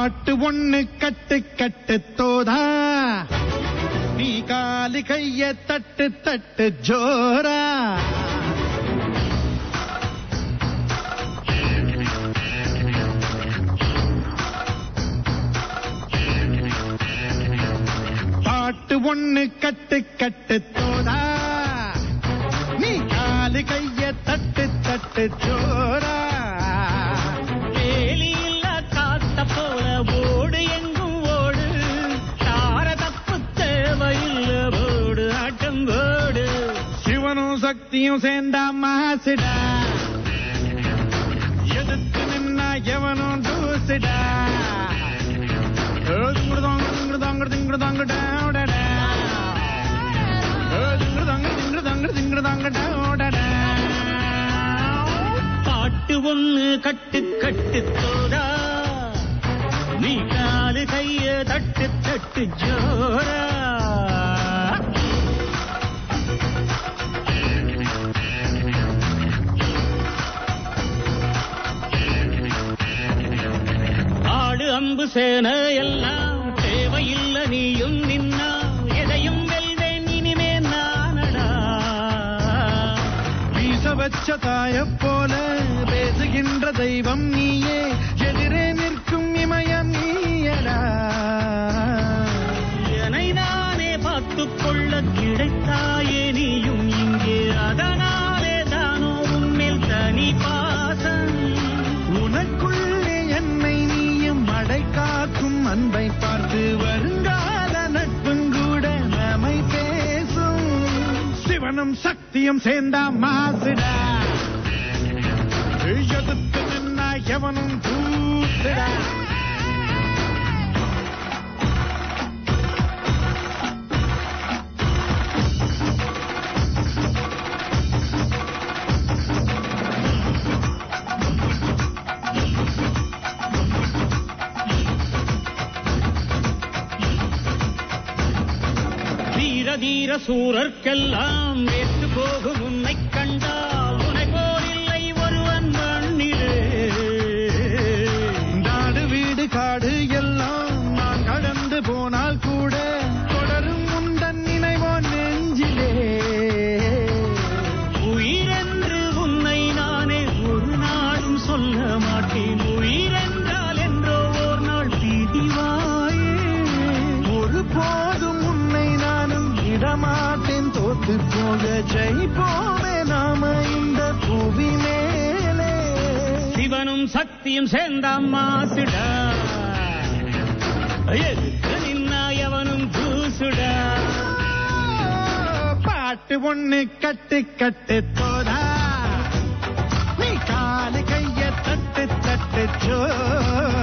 பாட்டு ஒண்ணு கட்டு கட்டு தோதா நீ காலு கைய தட்டு தட்டு ஜோரா பாட்டு ஒண்ணு கட்டு கட்டு தோதா நீ காலு கைய தட்டு தட்டு ஜோரா வேலியில்ல காத்த போல ஓடு எங்கும் ஓடு தார தப்பு தேவையில்ல ஓடு ஆட்டம் ஓடு சிவனும் சக்தியும் சேர்ந்தா மாசுடா எதிர்த்து நின்னா எவனும் தூசுடா பாட்டு ஒண்ணு கட்டு கட்டு தோடா நீ காலு கைய தட்டு தட்டு ஜோரா ஆடு அம்பு சேன எல்லாம் தேவையில்லை நீயும் நின்னா எதையும் வெல்வேன் இனிமே நானடா வீச வச்ச தாய போல பேசுகின்ற தெய்வம் நீயே எதிரே நிற்கும் இமயம் நீயடா என்னை நானே பார்த்துக் கொள்ள கிடைத்தாயே நீயும் இங்கே அதனாலே தானோ உன்மேல் தனி பாசம் உனக்குள்ளே என்னை நீயும் அடை காக்கும் அன்பை பார்த்து வருங்கால நட்பும் கூட நம்மை பேசும் சிவனும் சக்தியும் சேர்ந்தா மாசுடா எதிர்த்து நின்னா எவனும் தூசுடா வீர தீர சூரர்க்கெல்லாம் வேற்று போகும் உன்னை கண்டால் உனை போரில்லை ஒருவன் மண்ணிலே நாடு வீடு காடு எல்லாம் நான் கடந்து போனால் கூட தொடரும் முந்தன் நினைவோ நெஞ்சிலே உயிரென்று உன்னை நானே ஒரு நாளும் சொல்ல மாட்டேன் உயிரென்றால் என்றோ ஒரு நாள் பிரிவாயே ஒரு போதும் உன்னை நானும் இடமாட்டேன் தோத்து போக ஜெயிப்போமே நாம இந்த புவி மேலே சிவனும் சக்தியும் சேர்ந்த மாசுடா எதுக்கு நின்னா எவனும் தூசுடா பாட்டு ஒண்ணு கட்டு கட்டு தோதா நீ காலு கைய தட்டு தட்டு ஜோ